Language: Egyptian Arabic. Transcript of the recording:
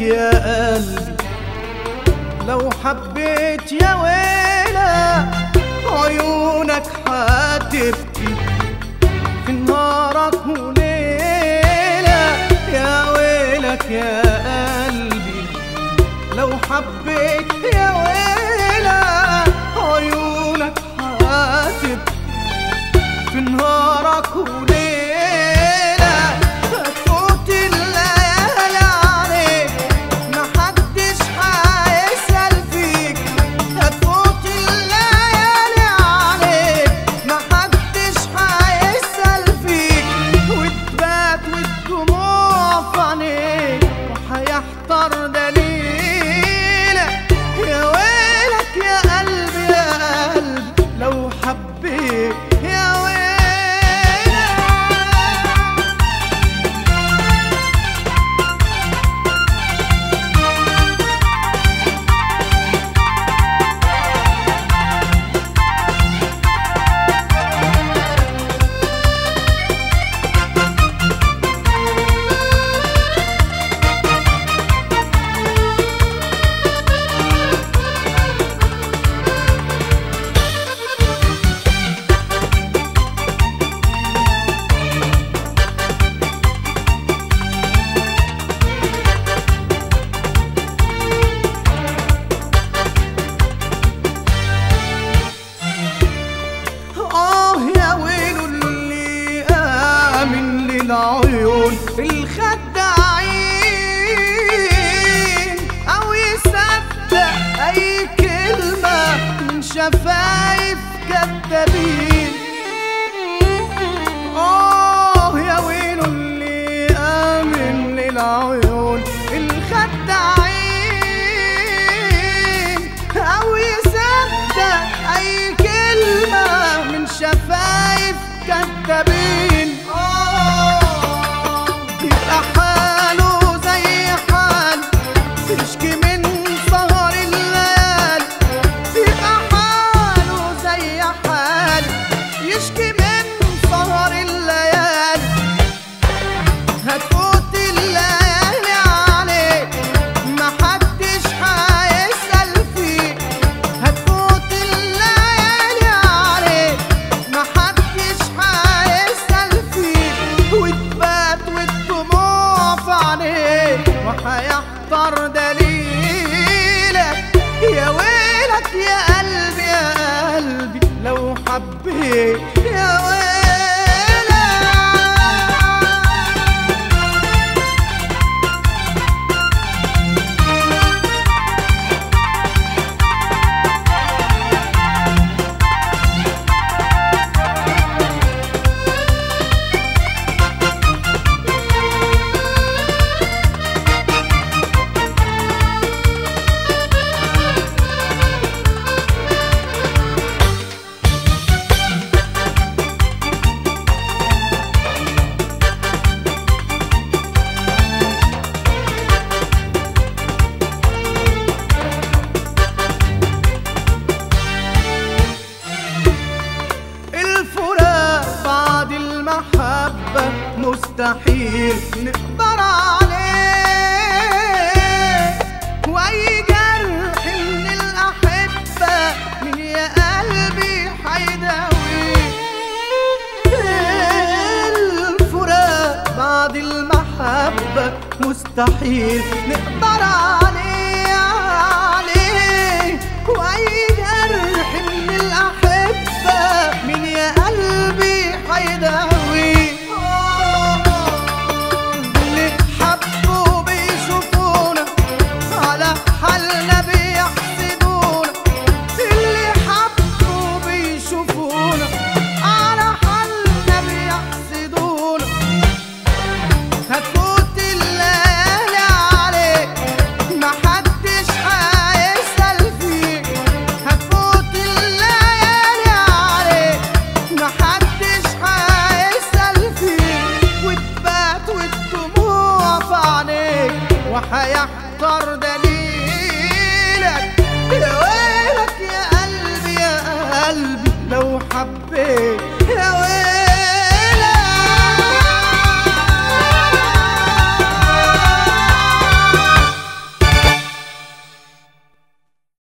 يا قلبي لو حبيت يا ويلة عيونك هتبكي في نهارك وليلة يا ويلك يا قلبي لو حبيت يا ويلة عيونك هتبكي في نهارك وليلة هتفوت الليالي عليك محدش هيسأل فيك هتفوت الليالي عليك محدش هيسأل فيك وتبات والدموع في عينيك وهيحتار دليلك يا ويلك يا قلبي يا قلبي لو حبيت يا ويلك آه يا ويل اللي آمن للعيون الخداعين أو يصدق أي كلمة من شفايف كدابين آه يا ويل اللي آمن للعيون الخداعين أو يصدق أي كلمة من شفايف كدابين آه يبقى حاله زي حال تشكي من سهر الليالي يبقى حاله زي حال يشكي من سهر الليالي هتفوت الليالي عليك محدش هيسأل فيك هتفوت الليالي عليك محدش هيسأل فيك وتبات والدموع في عينيك وهيحضر دليلك يا ويلك يا قلبي يا قلبي لو حبيت يا ويلك الفراق بعد المحبة مستحيل نقدر عليه وأي جرح من الأحبة من يا قلبي حيداويه الفراق بعد المحبة مستحيل نقدر عليه